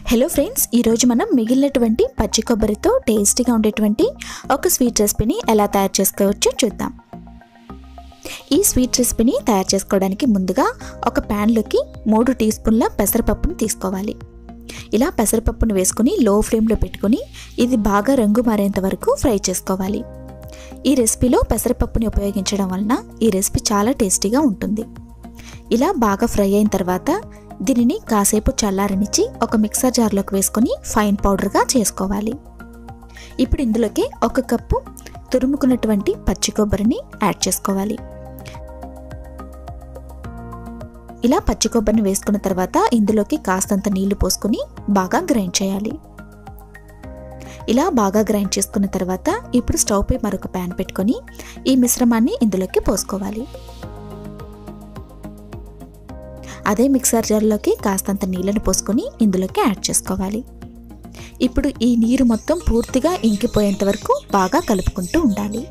hello friends ఈరోజు మనం మిగిలినటువంటి పచ్చి కొబ్బరితో టేస్టీగా ఉండేటువంటి ఒక స్వీట్ రెసిపీని ఎలా తయారు చేసుకోవచ్చో చూద్దాం ఈ స్వీట్ రెసిపీని తయారు చేసుకోవడానికి ముందుగా ఒక ప్యాన్లోకి మూడు టీ స్పూన్ల పెసరపప్పును తీసుకోవాలి ఇలా పెసరపప్పును వేసుకుని లో ఫ్లేమ్లో పెట్టుకుని ఇది బాగా రంగు మారేంత వరకు ఫ్రై చేసుకోవాలి ఈ రెసిపీలో పెసరపప్పుని ఉపయోగించడం వలన ఈ రెసిపీ చాలా టేస్టీగా ఉంటుంది ఇలా బాగా ఫ్రై అయిన తర్వాత దీనిని కాసేపు చల్లారనిచ్చి ఒక మిక్సర్ జార్లోకి వేసుకొని ఫైన్ పౌడర్గా చేసుకోవాలి ఇప్పుడు ఇందులోకి ఒక కప్పు తురుముకున్నటువంటి పచ్చి కొబ్బరిని యాడ్ చేసుకోవాలి ఇలా పచ్చి కొబ్బరిని వేసుకున్న తర్వాత ఇందులోకి కాస్తంత నీళ్లు పోసుకొని బాగా గ్రైండ్ చేయాలి ఇలా బాగా గ్రైండ్ చేసుకున్న తర్వాత ఇప్పుడు స్టవ్ పై మరొక ప్యాన్ పెట్టుకొని ఈ మిశ్రమాన్ని ఇందులోకి పోసుకోవాలి అదే మిక్సర్ జార్లోకి కాస్తంత నీళ్ళను పోసుకొని ఇందులోకి యాడ్ చేసుకోవాలి ఇప్పుడు ఈ నీరు మొత్తం పూర్తిగా ఇంకిపోయేంత వరకు బాగా కలుపుకుంటూ ఉండాలి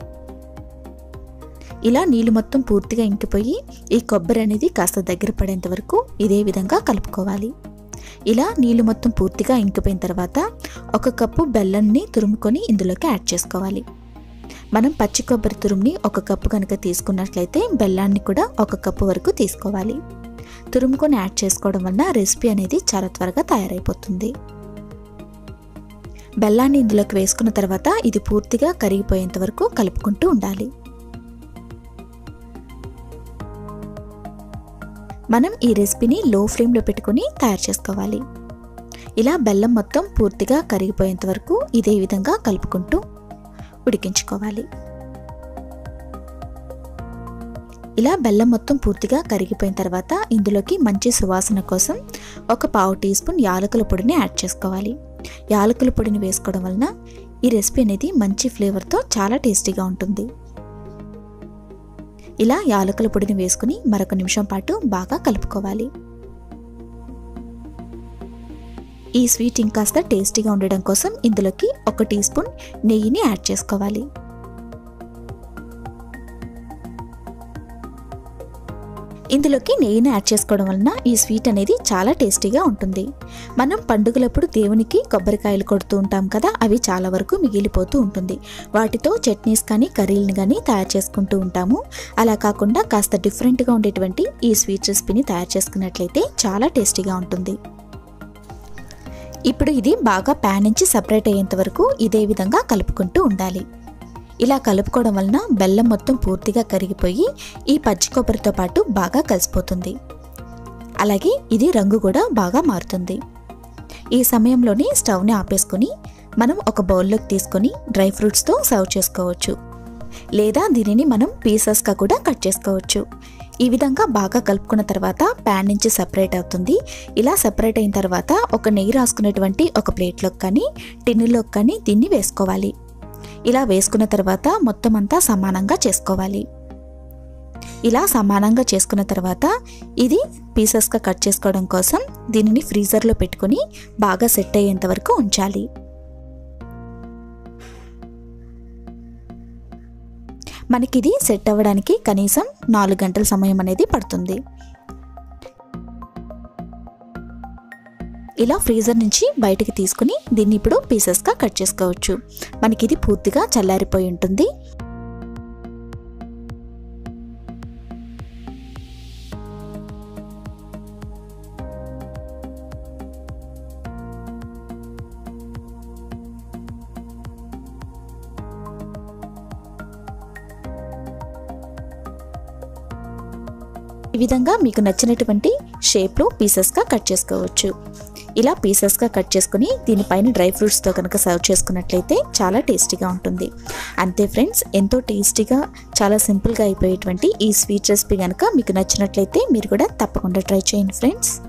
ఇలా నీళ్ళు మొత్తం పూర్తిగా ఇంకిపోయి ఈ కొబ్బరి అనేది కాస్త దగ్గర పడేంత వరకు ఇదే విధంగా కలుపుకోవాలి ఇలా నీళ్ళు మొత్తం పూర్తిగా ఇంకిపోయిన తర్వాత ఒక కప్పు బెల్లాన్ని తురుముకొని ఇందులోకి యాడ్ చేసుకోవాలి మనం పచ్చి కొబ్బరి తురుముని ఒక కప్పు కనుక తీసుకున్నట్లయితే బెల్లాన్ని కూడా ఒక కప్పు వరకు తీసుకోవాలి తురుముకొని యాడ్ చేసుకోవడం వలన రెసిపీ అనేది చాలా త్వరగా తయారైపోతుంది బెల్లాన్ని ఇందులోకి వేసుకున్న తర్వాత ఇది పూర్తిగా కరిగిపోయేంత వరకు కలుపుకుంటూ ఉండాలి మనం ఈ రెసిపీని లో ఫ్లేమ్లో పెట్టుకుని తయారు చేసుకోవాలి ఇలా బెల్లం మొత్తం పూర్తిగా కరిగిపోయేంత వరకు ఇదే విధంగా కలుపుకుంటూ ఉడికించుకోవాలి ఇలా బెల్లం మొత్తం పూర్తిగా కరిగిపోయిన తర్వాత ఇందులోకి మంచి సువాసన కోసం ఒక పావు టీ స్పూన్ యాలకుల పొడిని యాడ్ చేసుకోవాలి యాలకుల పొడిని వేసుకోవడం వలన ఈ రెసిపీ అనేది మంచి ఫ్లేవర్తో చాలా టేస్టీగా ఉంటుంది ఇలా యాలకుల పొడిని వేసుకుని మరొక నిమిషం పాటు బాగా కలుపుకోవాలి ఈ స్వీట్ ఇంకాస్త టేస్టీగా ఉండడం కోసం ఇందులోకి ఒక టీ స్పూన్ నెయ్యిని యాడ్ చేసుకోవాలి ఇందులోకి నెయ్యిని యాడ్ చేసుకోవడం వలన ఈ స్వీట్ అనేది చాలా టేస్టీగా ఉంటుంది మనం పండుగలప్పుడు దేవునికి కొబ్బరికాయలు కొడుతూ ఉంటాం కదా అవి చాలా వరకు మిగిలిపోతూ ఉంటుంది వాటితో చట్నీస్ కానీ కర్రీలను కానీ తయారు చేసుకుంటూ ఉంటాము అలా కాకుండా కాస్త డిఫరెంట్గా ఉండేటువంటి ఈ స్వీట్ రెసిపీని తయారు చేసుకున్నట్లయితే చాలా టేస్టీగా ఉంటుంది ఇప్పుడు ఇది బాగా ప్యాన్ నుంచి సపరేట్ అయ్యేంత వరకు ఇదే విధంగా కలుపుకుంటూ ఉండాలి ఇలా కలుపుకోవడం వలన బెల్లం మొత్తం పూర్తిగా కరిగిపోయి ఈ పచ్చి కొబ్బరితో పాటు బాగా కలిసిపోతుంది అలాగే ఇది రంగు కూడా బాగా మారుతుంది ఈ సమయంలోనే స్టవ్ని ఆపేసుకొని మనం ఒక బౌల్లోకి తీసుకొని డ్రై ఫ్రూట్స్తో సర్వ్ చేసుకోవచ్చు లేదా దీనిని మనం పీసెస్గా కూడా కట్ చేసుకోవచ్చు ఈ విధంగా బాగా కలుపుకున్న తర్వాత ప్యాన్ నుంచి సపరేట్ అవుతుంది ఇలా సపరేట్ అయిన తర్వాత ఒక నెయ్యి రాసుకున్నటువంటి ఒక ప్లేట్లోకి కానీ టిన్నులోకి కానీ దీన్ని వేసుకోవాలి ఇలా వేసుకున్న తర్వాత మొత్తం అంతా సమానంగా చేసుకోవాలి ఇలా సమానంగా చేసుకున్న తర్వాత ఇది పీసెస్గా కట్ చేసుకోవడం కోసం దీనిని ఫ్రీజర్లో పెట్టుకొని బాగా సెట్ అయ్యేంత వరకు ఉంచాలి మనకిది సెట్ అవ్వడానికి కనీసం నాలుగు గంటల సమయం అనేది పడుతుంది ఇలా ఫ్రీజర్ నుంచి బయటికి తీసుకుని దీన్ని ఇప్పుడు పీసెస్గా కట్ చేసుకోవచ్చు మనకి ఇది పూర్తిగా చల్లారిపోయి ఉంటుంది ఈ విధంగా మీకు నచ్చినటువంటి షేప్లో పీసెస్గా కట్ చేసుకోవచ్చు ఇలా పీసెస్గా కట్ చేసుకుని దీనిపైన డ్రై ఫ్రూట్స్తో కనుక సర్వ్ చేసుకున్నట్లయితే చాలా టేస్టీగా ఉంటుంది అంతే ఫ్రెండ్స్ ఎంతో టేస్టీగా చాలా సింపుల్గా అయిపోయేటువంటి ఈ స్వీట్ రెసిపీ కనుక మీకు నచ్చినట్లయితే మీరు కూడా తప్పకుండా ట్రై చేయండి ఫ్రెండ్స్